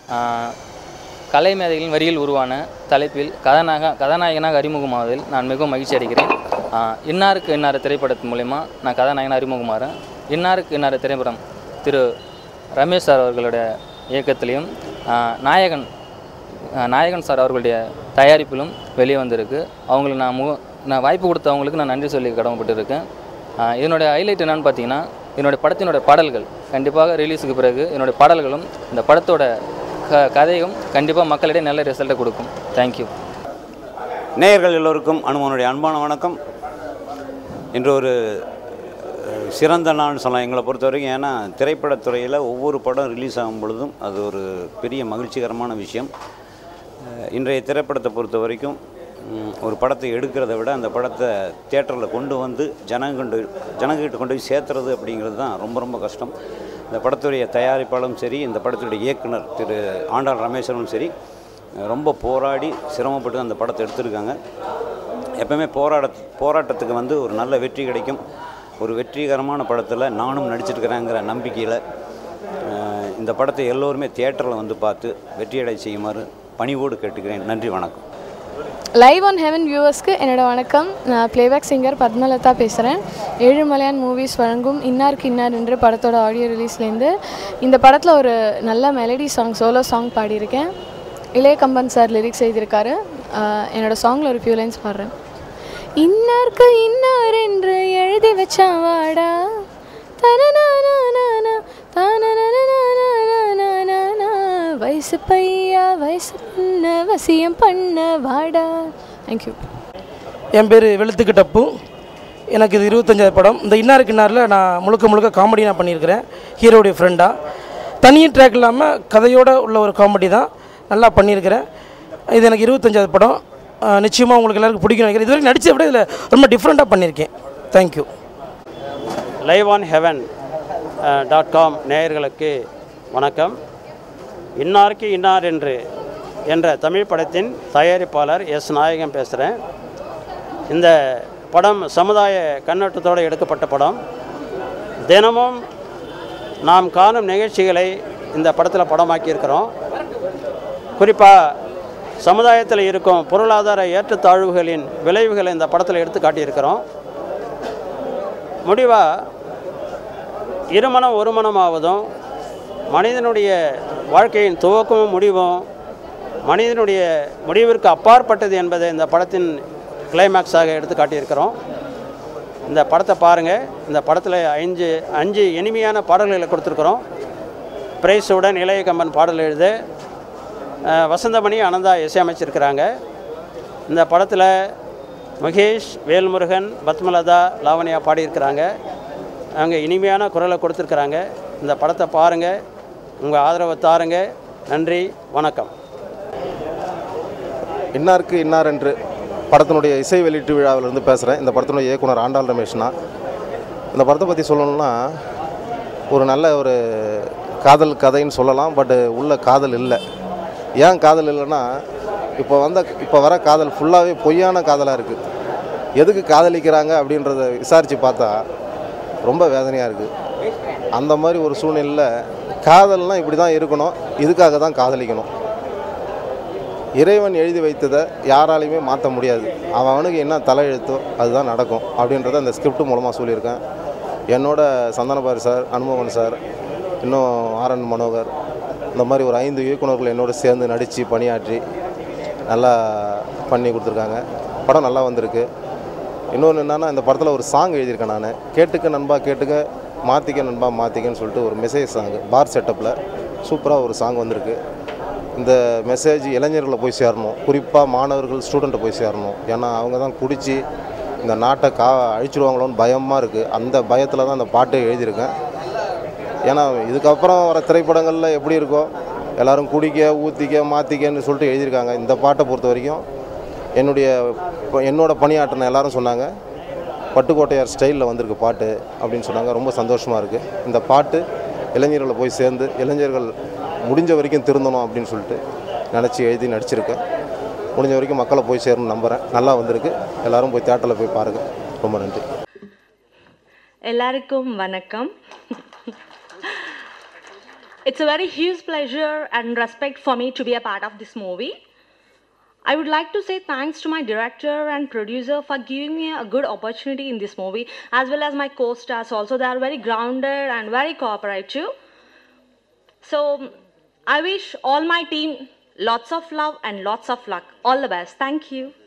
ஆஹ், கலை மேதைகளின் வரியில் உருவான தலைப்பில் கதாநாயக கதாநாயகனாக அறிமுகமாவதில் நான் மிகவும் மகிழ்ச்சி அடைகிறேன் ஆஹ், இன்னாருக்கு இன்னார் திரைப்படத்தின் மூலயமா நான் கதாநாயகனாக அறிமுகமாகிறேன் இன்னாருக்கு இன்னார் திரைப்படம் திரு ரமேஷ் சார் அவர்களுடைய இயக்கத்திலையும் ஆஹ், நாயகன் ஆஹ், நாயகன் சார் அவர்களுடைய தயாரிப்பிலும் வெளியே வந்திருக்கு அவங்களுக்கு நான் மு நான் வாய்ப்பு கொடுத்தவங்களுக்கு நான் நன்றி சொல்லி கடமைப்பட்டிருக்கேன் ஆஹ், இதனுடைய ஹைலைட் என்னன்னு பார்த்தீங்கன்னா என்னுடைய படத்தினுடைய பாடல்கள் கண்டிப்பாக ரிலீஸுக்கு பிறகு என்னுடைய பாடல்களும் இந்த படத்தோட க கதையும் கண்டிப்பாக மக்களிடையே நல்ல ரிசல்ட்டை கொடுக்கும் தேங்க்யூ நேயர்கள் எல்லோருக்கும் அனுமனுடைய அன்பான வணக்கம் இன்று ஒரு அஹ், சிறந்த நாள்னு சொல்லலாம் எங்களை பொறுத்த வரைக்கும் ஏன்னா திரைப்படத்துறையில் ஒவ்வொரு படம் ரிலீஸ் ஆகும் பொழுதும் அது ஒரு பெரிய மகிழ்ச்சிகரமான விஷயம் அஹ், இன்றைய திரைப்படத்தை பொறுத்த வரைக்கும் ம், ஒரு படத்தை எடுக்கிறத விட அந்த படத்தை தியேட்டரில் கொண்டு வந்து ஜனங்க கொண்டு ஜனங்கிட்ட கொண்டு போய் சேர்த்துறது அப்படிங்கிறது தான் ரொம்ப ரொம்ப கஷ்டம் இந்த படத்துடைய தயாரிப்பாளரும் சரி இந்த படத்துடைய இயக்குனர் திரு ஆண்டாள் ரமேஸ்வரனும் சரி ரொம்ப போராடி சிரமப்பட்டு அந்த படத்தை எடுத்திருக்காங்க எப்பவுமே போராட போராட்டத்துக்கு வந்து ஒரு நல்ல வெற்றி கிடைக்கும் ஒரு வெற்றிகரமான படத்தில் நானும் நடிச்சிருக்கிறேங்கிற நம்பிக்கையில் அஹ், இந்த படத்தை எல்லோருமே தியேட்டரில் வந்து பார்த்து வெற்றியடை செய்யுமாறு பணிவோடு கேட்டுக்கிறேன் நன்றி வணக்கம் லைவ் ஆன் ஹெவன் வியூவர்ஸ்க்கு என்னோட வணக்கம் நான் பிளேபேக் சிங்கர் பத்மலதா பேசுகிறேன் ஏழுமலையான் மூவிஸ் வழங்கும் இன்னாருக்கு இன்னார் என்று படத்தோட ஆடியோ ரிலீஸ்லேருந்து இந்த படத்தில் ஒரு நல்ல மெலடி சாங் சோலோ சாங் பாடியிருக்கேன் இளைய கம்பன் சார் லிரிக்ஸ் எழுதியிருக்காரு ஆஹ் என்னோட சாங்கில் ஒரு ஃபியூ லைன்ஸ் பாடுறேன் இன்னாருக்கு இன்னார் என்று எழுதி வச்சான் வாடா தனநானானானா, தானனனனனனனனனனா. வயசு பையா வயசு பண்ண வசியம் பண்ண வாடா தேங்க்யூ என் பேர் வெளுத்துக்கு டப்பு எனக்கு இது இருபத்தஞ்சாவது படம் இந்த இன்னாருக்கு இன்னாரில் நான் முழுக்க முழுக்க காமெடி நான் பண்ணியிருக்கிறேன் ஹீரோடைய ஃப்ரெண்டாக தனியும் ட்ராக் இல்லாமல் கதையோட உள்ள ஒரு காமெடி தான் நல்லா பண்ணியிருக்கிறேன் இது எனக்கு இருபத்தஞ்சாவது படம் நிச்சயமாக உங்களுக்கு எல்லாருக்கும் பிடிக்கும் நினைக்கிறேன் இதுவரைக்கும் நடிச்சதை விட இதில் ரொம்ப டிஃப்ரெண்ட்டாக பண்ணியிருக்கேன் thank you live on heaven dot com நேயர்களுக்கு வணக்கம் இன்னாருக்கு இன்னார் என்று என்ற தமிழ் படத்தின் தயாரிப்பாளர் எஸ் நாயகம் பேசுகிறேன் இந்த படம் சமுதாய கண்ணோட்டத்தோடு எடுக்கப்பட்ட படம் தினமும் நாம் காணும் நிகழ்ச்சிகளை இந்த படத்தில் படமாக்கியிருக்கிறோம் குறிப்பாக சமுதாயத்தில் இருக்கும் பொருளாதார ஏற்றத்தாழ்வுகளின் விளைவுகளை இந்த படத்தில் எடுத்து காட்டியிருக்கிறோம் முடிவாக இருமனம் ஒரு மனமாவதும் மனிதனுடைய வாழ்க்கையின் துவக்கமும் முடிவும் மனிதனுடைய முடிவிற்கு அப்பாற்பட்டது என்பதை இந்த படத்தின் கிளைமேக்ஸாக எடுத்து காட்டியிருக்கிறோம் இந்த படத்தை பாருங்கள் இந்த படத்தில் அஞ்சு அஞ்சு இனிமையான பாடல்களை கொடுத்துருக்குறோம் பிரைஸுடன் இளைய கம்பன் பாடல் எழுது அஹ், வசந்தமணி அனந்தா இசையமைச்சிருக்கிறாங்க இந்த படத்தில் மகேஷ் வேல்முருகன் பத்மலதா லாவண்யா பாடியிருக்கிறாங்க அவங்க இனிமையான குரலை கொடுத்துருக்குறாங்க இந்த படத்தை பாருங்கள் உங்கள் ஆதரவை தாருங்க நன்றி வணக்கம் இன்னாருக்கு இன்னார் என்று படத்தினுடைய இசை வெளியீட்டு விழாவிலிருந்து பேசுகிறேன் இந்த படத்தினுடைய இயக்குனர் ஆண்டாள் ரமேஷ்னா இந்த படத்தை பற்றி சொல்லணும்னா ஒரு நல்ல ஒரு காதல் கதைன்னு சொல்லலாம் பட்டு உள்ள காதல் இல்லை ஏன் காதல் இல்லைன்னா இப்போ வந்த இப்போ வர காதல் ஃபுல்லாகவே பொய்யான காதலாக இருக்குது எதுக்கு காதலிக்கிறாங்க அப்படின்றத விசாரித்து பார்த்தா ரொம்ப வேதனையாக இருக்குது அந்த மாதிரி ஒரு சூழ்நிலையில் காதல்னால் இப்படி தான் இருக்கணும் இதுக்காக தான் காதலிக்கணும் இறைவன் எழுதி வைத்ததை யாராலையுமே மாற்ற முடியாது அவன் அவனுக்கு என்ன தலையெழுத்தோ அதுதான் நடக்கும் அப்படின்றத அந்த ஸ்கிரிப்ட் மூலமாக சொல்லியிருக்கேன் என்னோட சந்தனபாரி சார் அனுபவன் சார் இன்னும் ஆர்என் மனோகர் இந்த மாதிரி ஒரு ஐந்து இயக்குனர்கள் என்னோட சேர்ந்து நடித்து பணியாற்றி நல்லா பண்ணி கொடுத்துருக்காங்க படம் நல்லா வந்திருக்கு இன்னொன்று என்னென்னா இந்த படத்தில் ஒரு சாங் எழுதியிருக்கேன் நான் கேட்டுக்க நண்பா கேட்டுக்க மாற்றிக்க நண்பா மாற்றிக்கன்னு சொல்லிட்டு ஒரு மெசேஜ் சாங் பார் செட்டப்பில் சூப்பராக ஒரு சாங் வந்திருக்கு இந்த மெசேஜ் இளைஞர்களை போய் சேரணும் குறிப்பாக மாணவர்கள் ஸ்டூடெண்ட்டை போய் சேரணும் ஏன்னா அவங்க தான் குடித்து இந்த நாட்டை கா அழிச்சிடுவாங்களோன்னு பயமாக இருக்குது அந்த பயத்தில் தான் அந்த பாட்டை எழுதியிருக்கேன் ஏன்னா இதுக்கப்புறம் வர திரைப்படங்களில் எப்படி இருக்கோ எல்லாரும் குடிக்க ஊற்றிக்க மாற்றிக்கன்னு சொல்லிட்டு எழுதியிருக்காங்க இந்த பாட்டை பொறுத்த வரைக்கும் என்னுடைய இப்போ என்னோட பணியாற்றின எல்லாரும் சொன்னாங்க பட்டுக்கோட்டையார் ஸ்டைலில் வந்திருக்கு பாட்டு அப்படின்னு சொன்னாங்க ரொம்ப சந்தோஷமாக இருக்குது இந்த பாட்டு இளைஞர்களை போய் சேர்ந்து இளைஞர்கள் முடிஞ்ச வரைக்கும் திருந்தணும் அப்படின்னு சொல்லிட்டு நினச்சி எழுதி நடிச்சிருக்கேன் முடிஞ்ச வரைக்கும் மக்களை போய் சேரணும்னு நம்புகிறேன் நல்லா வந்திருக்கு எல்லாரும் போய் தேட்டரில் போய் பாருங்கள் ரொம்ப நன்றி எல்லாருக்கும் வணக்கம் It's a very huge pleasure and respect for me to be a part of this movie. I would like to say thanks to my director and producer for giving me a good opportunity in this movie, as well as my co stars also. They are very grounded and very cooperative. So, I wish all my team lots of love and lots of luck. All the best. Thank you.